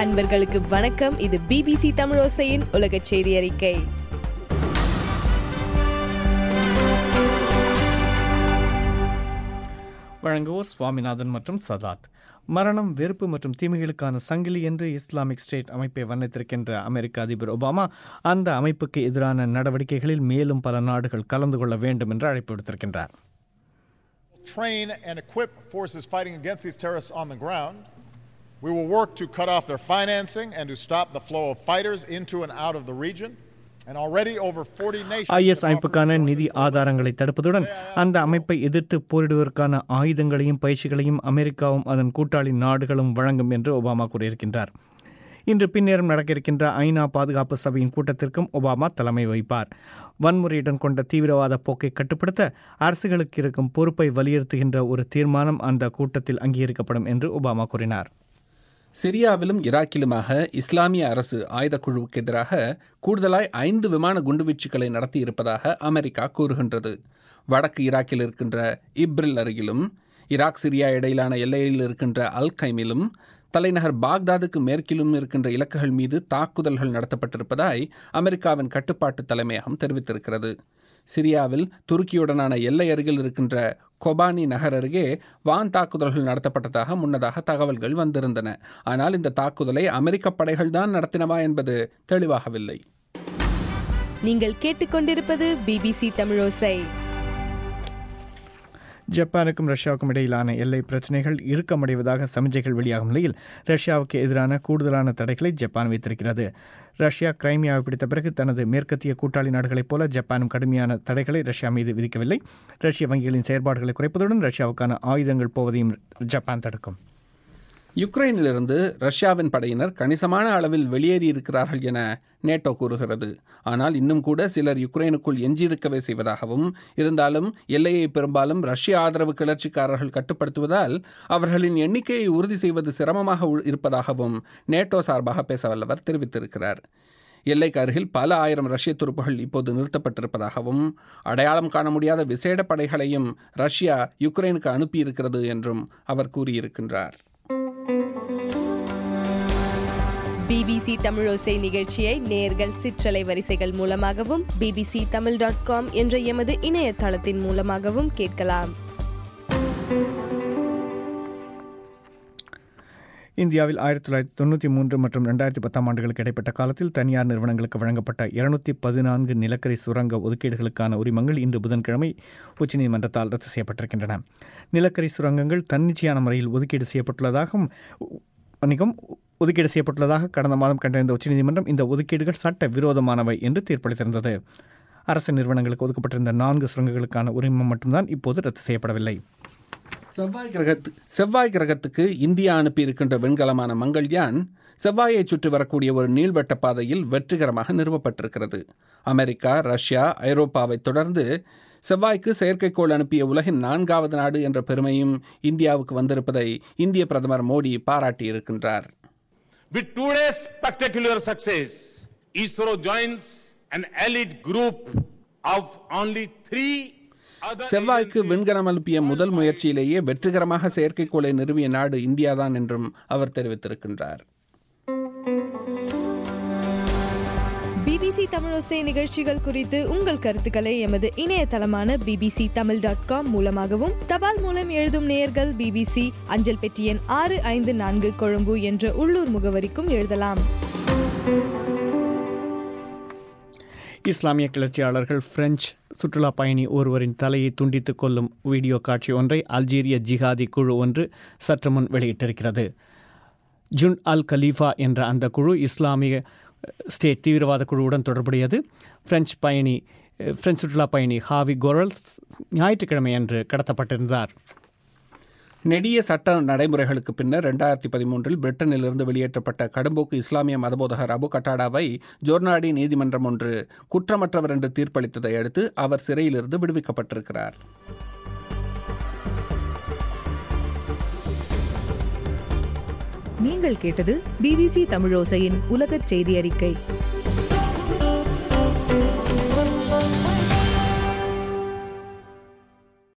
அன்பர்களுக்கு வணக்கம் இது பிபிசி தமிழோசையின் உலக செய்தி அறிக்கை வழங்குவோர் சுவாமிநாதன் மற்றும் சதாத் மரணம் வெறுப்பு மற்றும் தீமைகளுக்கான சங்கிலி என்று இஸ்லாமிக் ஸ்டேட் அமைப்பை வர்ணித்திருக்கின்ற அமெரிக்க அதிபர் ஒபாமா அந்த அமைப்புக்கு எதிரான நடவடிக்கைகளில் மேலும் பல நாடுகள் கலந்து கொள்ள வேண்டும் என்று அழைப்பு விடுத்திருக்கின்றார் train and equip forces fighting against these terrorists on the ground. We will work to cut off their financing and to stop the flow of fighters into and out of the region. And already over 40 nations. IS have அமைப்புக்கான offered to join நிதி this ஆதாரங்களை தடுப்பதுடன் அந்த அமைப்பை எதிர்த்து போரிடுவதற்கான ஆயுதங்களையும் பயிற்சிகளையும் அமெரிக்காவும் அதன் கூட்டாளி நாடுகளும் வழங்கும் என்று ஒபாமா கூறியிருக்கின்றார் இன்று பின்னேரம் நடக்க இருக்கின்ற ஐநா பாதுகாப்பு சபையின் கூட்டத்திற்கும் ஒபாமா தலைமை வகிப்பார் வன்முறையுடன் கொண்ட தீவிரவாத போக்கை கட்டுப்படுத்த அரசுகளுக்கு இருக்கும் பொறுப்பை வலியுறுத்துகின்ற ஒரு தீர்மானம் அந்த கூட்டத்தில் அங்கீகரிக்கப்படும் என்று ஒபாமா கூறினார் சிரியாவிலும் ஈராக்கிலுமாக இஸ்லாமிய அரசு ஆயுதக்குழுவுக்கு எதிராக கூடுதலாய் ஐந்து விமான குண்டுவீச்சுக்களை நடத்தியிருப்பதாக அமெரிக்கா கூறுகின்றது வடக்கு ஈராக்கில் இருக்கின்ற இப்ரில் அருகிலும் ஈராக் சிரியா இடையிலான எல்லையில் இருக்கின்ற அல் கைமிலும் தலைநகர் பாக்தாதுக்கு மேற்கிலும் இருக்கின்ற இலக்குகள் மீது தாக்குதல்கள் நடத்தப்பட்டிருப்பதாய் அமெரிக்காவின் கட்டுப்பாட்டு தலைமையகம் தெரிவித்திருக்கிறது சிரியாவில் துருக்கியுடனான எல்லை அருகில் இருக்கின்ற கொபானி நகர் அருகே வான் தாக்குதல்கள் நடத்தப்பட்டதாக முன்னதாக தகவல்கள் வந்திருந்தன ஆனால் இந்த தாக்குதலை அமெரிக்க படைகள் தான் நடத்தினவா என்பது தெளிவாகவில்லை நீங்கள் கேட்டுக்கொண்டிருப்பது பிபிசி தமிழோசை ஜப்பானுக்கும் ரஷ்யாவுக்கும் இடையிலான எல்லை பிரச்சினைகள் இறுக்கமடைவதாக சமிஞ்சைகள் வெளியாகும் நிலையில் ரஷ்யாவுக்கு எதிரான கூடுதலான தடைகளை ஜப்பான் வைத்திருக்கிறது ரஷ்யா கிரைமியாவை பிடித்த பிறகு தனது மேற்கத்திய கூட்டாளி நாடுகளைப் போல ஜப்பானும் கடுமையான தடைகளை ரஷ்யா மீது விதிக்கவில்லை ரஷ்ய வங்கிகளின் செயற்பாடுகளை குறைப்பதுடன் ரஷ்யாவுக்கான ஆயுதங்கள் போவதையும் ஜப்பான் தடுக்கும் யுக்ரைனிலிருந்து ரஷ்யாவின் படையினர் கணிசமான அளவில் வெளியேறியிருக்கிறார்கள் என நேட்டோ கூறுகிறது ஆனால் இன்னும் கூட சிலர் யுக்ரைனுக்குள் எஞ்சியிருக்கவே செய்வதாகவும் இருந்தாலும் எல்லையை பெரும்பாலும் ரஷ்ய ஆதரவு கிளர்ச்சிக்காரர்கள் கட்டுப்படுத்துவதால் அவர்களின் எண்ணிக்கையை உறுதி செய்வது சிரமமாக உ- இருப்பதாகவும் நேட்டோ சார்பாக பேச வல்லவர் தெரிவித்திருக்கிறார் எல்லைக்கு அருகில் பல ஆயிரம் ரஷ்ய துருப்புகள் இப்போது நிறுத்தப்பட்டிருப்பதாகவும் அடையாளம் காண முடியாத விசேட படைகளையும் ரஷ்யா யுக்ரைனுக்கு அனுப்பியிருக்கிறது என்றும் அவர் கூறியிருக்கின்றார் பிபிசி தமிழோசை நிகழ்ச்சியை நேர்கள் சிற்றலை வரிசைகள் மூலமாகவும் பிபிசி தமிழ் டாட் காம் என்ற எமது இணையதளத்தின் மூலமாகவும் கேட்கலாம் இந்தியாவில் ஆயிரத்தி தொள்ளாயிரத்தி தொண்ணூற்றி மூன்று மற்றும் ரெண்டாயிரத்தி பத்தாம் ஆண்டுகளுக்கு இடைப்பட்ட காலத்தில் தனியார் நிறுவனங்களுக்கு வழங்கப்பட்ட இருநூத்தி பதினான்கு நிலக்கரி சுரங்க ஒதுக்கீடுகளுக்கான உரிமங்கள் இன்று புதன்கிழமை உச்சநீதிமன்றத்தால் ரத்து செய்யப்பட்டிருக்கின்றன நிலக்கரி சுரங்கங்கள் தன்னிச்சையான முறையில் ஒதுக்கீடு செய்யப்பட்டுள்ளதாகவும் மன்னிக்கும் ஒதுக்கீடு செய்யப்பட்டுள்ளதாக கடந்த மாதம் கண்டறிந்த உச்சநீதிமன்றம் இந்த ஒதுக்கீடுகள் சட்ட விரோதமானவை என்று தீர்ப்பளித்திருந்தது அரசு நிறுவனங்களுக்கு ஒதுக்கப்பட்டிருந்த நான்கு சுரங்கங்களுக்கான உரிமம் மட்டும்தான் இப்போது ரத்து செய்யப்படவில்லை செவ்வாய் கிரகத்து செவ்வாய் கிரகத்துக்கு இந்தியா அனுப்பியிருக்கின்ற விண்கலமான மங்கள்யான் செவ்வாயை சுற்றி வரக்கூடிய ஒரு நீள்வட்ட பாதையில் வெற்றிகரமாக நிறுவப்பட்டிருக்கிறது அமெரிக்கா ரஷ்யா ஐரோப்பாவை தொடர்ந்து செவ்வாய்க்கு செயற்கைக்கோள் அனுப்பிய உலகின் நான்காவது நாடு என்ற பெருமையும் இந்தியாவுக்கு வந்திருப்பதை இந்திய பிரதமர் Modi பாராட்டியிருக்கின்றார் With today's spectacular success, ISRO joins an elite group of only three other செவ்வாய்க்கு agencies விண்கலம் அனுப்பிய முதல் முயற்சியிலேயே வெற்றிகரமாக செயற்கைக்கோளை நிறுவிய நாடு இந்தியாதான் என்றும் அவர் தெரிவித்திருக்கின்றார் பிபிசி தமிழோசை நிகழ்ச்சிகள் குறித்து உங்கள் கருத்துக்களை எமது இணையதளமான பிபிசி தமிழ் டாட் காம் மூலமாகவும் தபால் மூலம் எழுதும் நேயர்கள் பிபிசி அஞ்சல் பெட்டி எண் ஆறு ஐந்து நான்கு கொழும்பு என்ற உள்ளூர் முகவரிக்கும் எழுதலாம் இஸ்லாமிய கிளர்ச்சியாளர்கள் பிரெஞ்சு சுற்றுலா பயணி ஒருவரின் தலையை துண்டித்துக் கொள்ளும் வீடியோ காட்சி ஒன்றை அல்ஜீரிய ஜிஹாதி குழு ஒன்று சற்று முன் வெளியிட்டிருக்கிறது ஜுன் அல் கலீஃபா என்ற அந்த குழு இஸ்லாமிய ஸ்டேட் தீவிரவாத குழுவுடன் தொடர்புடையது பிரெஞ்சு பயணி பிரெஞ்சு சுற்றுலா பயணி ஹாவி கோரல்ஸ் ஞாயிற்றுக்கிழமை அன்று கடத்தப்பட்டிருந்தார் நெடிய சட்ட நடைமுறைகளுக்கு பின்னர் ரெண்டாயிரத்தி பதிமூன்றில் பிரிட்டனிலிருந்து வெளியேற்றப்பட்ட கடும்போக்கு இஸ்லாமிய மதபோதகர் அபு கட்டாடாவை ஜோர்னாடி நீதிமன்றம் ஒன்று குற்றமற்றவர் என்று தீர்ப்பளித்ததை அடுத்து அவர் சிறையிலிருந்து விடுவிக்கப்பட்டிருக்கிறார் நீங்கள் கேட்டது பிபிசி தமிழோசையின் உலகச் செய்தி அறிக்கை